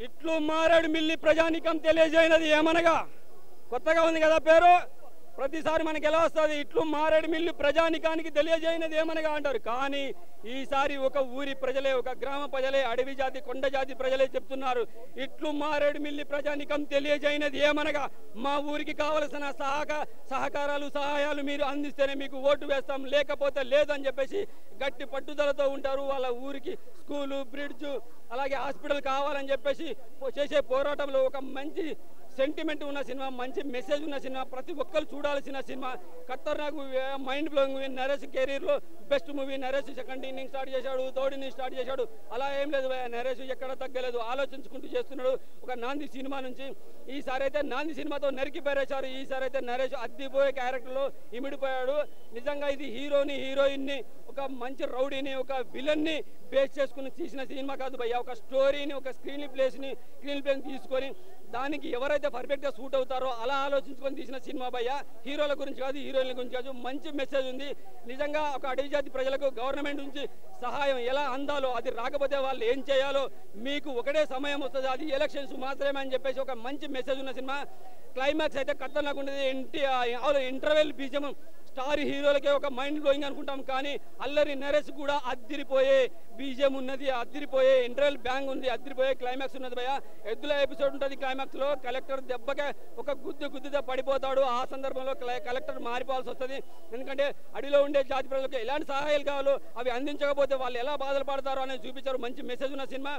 ఇట్లు మారేడు మిల్లి ప్రజానికం తెలియజేయనది ఏమనగా కొత్తగా ఉంది కదా పేరు ప్రతిసారి మనకి ఎలా వస్తుంది ఇట్లు మారేడు మిల్లి ప్రజానికానికి తెలియజేయనది ఏమనగా అంటారు కానీ ఈసారి ఒక ఊరి ప్రజలే ఒక గ్రామ ప్రజలే అడవి జాతి కొండ జాతి ప్రజలే చెప్తున్నారు ఇట్లు మారేడు మిల్లి ప్రజానికం తెలియజేయనది ఏమనగా మా ఊరికి కావలసిన సహక సహకారాలు సహాయాలు మీరు అందిస్తేనే మీకు ఓటు వేస్తాం లేకపోతే లేదని చెప్పేసి గట్టి పట్టుదలతో ఉంటారు వాళ్ళ ఊరికి స్కూలు బ్రిడ్జ్ అలాగే హాస్పిటల్ కావాలని చెప్పేసి పో- చేసే పోరాటంలో ఒక మంచి సెంటిమెంట్ ఉన్న సినిమా మంచి మెసేజ్ ఉన్న సినిమా ప్రతి ఒక్కరు చూడాల్సిన సినిమా ఖతర్నాక్ మైండ్ బ్లోయింగ్ మూవీ నరేష్ కెరీర్లో best movie Naresh second inning start చేశాడు థర్డ్ ఇన్నింగ్ స్టార్ట్ చేశాడు అలా ఏం లేదు భయ్యా, నరేష్ ఎక్కడ తగ్గలేదు ఆలోచించుకుంటూ చేస్తున్నాడు ఒక నాంది సినిమా నుంచి ఈసారి అయితే నాంది సినిమాతో నరికి పారేశారు ఈసారి అయితే నరేష్ అద్దిపోయే క్యారెక్టర్లో ఇమిడిపోయాడు నిజంగా ఇది హీరోని హీరోయిన్ని ఒక మంచి రౌడీని ఒక విలన్ని బేస్ చేసుకుని తీసిన సినిమా కాదు భయ్య ఒక స్టోరీని ఒక స్క్రీన్ ప్లేస్ని స్క్రీన్ ప్లేని తీసుకొని దానికి ఎవరైతే పర్ఫెక్ట్గా సూట్ అవుతారో అలా ఆలోచించుకొని తీసిన సినిమా భయ్య హీరోల గురించి కాదు హీరోయిన్ల గురించి కాదు మంచి మెసేజ్ ఉంది నిజంగా ఒక అడవి జాతి ప్రజలకు గవర్నమెంట్ నుంచి సహాయం ఎలా అందాలో అది రాకపోతే వాళ్ళు ఏం చేయాలో మీకు ఒకటే సమయం వస్తుంది అది ఎలక్షన్స్ మాత్రమే అని చెప్పేసి ఒక మంచి మెసేజ్ ఉన్న సినిమా క్లైమాక్స్ అయితే ఖతర్నాక్ ఉండేది ఎన్టీ ఇంటర్వెల్ బీజం స్టార్ హీరోలకే ఒక మైండ్ బ్లోయింగ్ అనుకుంటాం కానీ అల్లరి నరేష్ కూడా అద్దిరిపోయే బీజం ఉన్నది అద్దిరిపోయే ఇంటర్వెల్ బ్యాంగ్ ఉంది అద్దిరిపోయే క్లైమాక్స్ ఉన్నది భయ ఎద్దుల ఎపిసోడ్ ఉంటుంది క్లైమాక్స్ లో కలెక్టర్ దెబ్బకే ఒక గుద్దు గుద్దుతో పడిపోతాడు ఆ సందర్భంలో క్లై- కలెక్టర్ మారిపోవాల్సి వస్తుంది ఎందుకంటే అడవిలో ఉండే జాతి ప్రజలకు ఎలాంటి సహాయాలు కావాలో అవి అందించకపోతే వాళ్ళు ఎలా బాధలు పడతారో అనేది చూపించారు మంచి మెసేజ్ ఉన్న సినిమా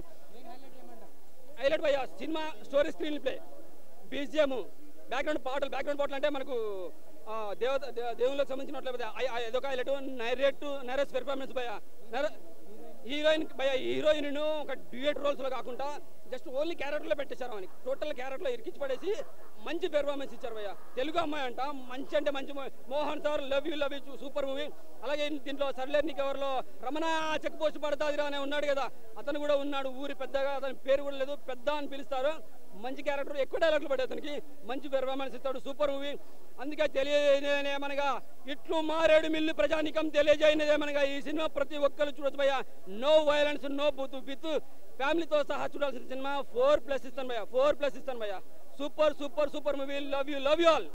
హైలైట్ భయ్య cinema story screenplay BGM background పాటలు బ్యాక్గ్రౌండ్ పాటలు అంటే మనకు ఆ, దేవత దే- దేవుళ్ళకి సంబంధించినట్లయితే ఏదొక హైలైట్ నైరేట్ నరేష్ పెర్ఫార్మెన్స్ భయ హీరోయిన్ భయ హీరోయిన్ ఒక డ్యూయట్ రోల్స్ లో కాకుండా జస్ట్ ఓన్లీ క్యారెక్టర్ లో పెట్టేశారు మనకి టోటల్ క్యారెక్టర్ లో ఇరికించి పడేసి మంచి పెర్ఫార్మెన్స్ ఇచ్చారు భయ్య తెలుగు అమ్మాయి అంట మంచి అంటే మంచి movie Mohan sir love you love you super movie అలాగే దీంట్లో సర్లేర్ని కవర్లో రమణ చెక్ పోస్ట్ పడతాదిరా అనే ఉన్నాడు కదా అతను కూడా ఉన్నాడు ఊరి పెద్దగా అతని పేరు కూడా లేదు పెద్ద అని పిలుస్తారు మంచి క్యారెక్టర్ ఎక్కువ డైలాగులు పడే అతనికి మంచి పెర్ఫార్మెన్స్ ఇస్తాడు సూపర్ మూవీ అందుకే తెలియజేయమనగా ఇట్లు మారేడు మిల్లు ప్రజానికం తెలియజేయనిదేమనగా ఈ సినిమా ప్రతి ఒక్కరు చూడొచ్చు భయ్య నో వైలెన్స్ నో బుత్ విత్ ఫ్యామిలీతో సహా చూడాల్సిన సినిమా ఫోర్ ప్లస్ ఇస్తాను భయ్య ఫోర్ ప్లస్ ఇస్తాను భయ్య super super super movie love you love you all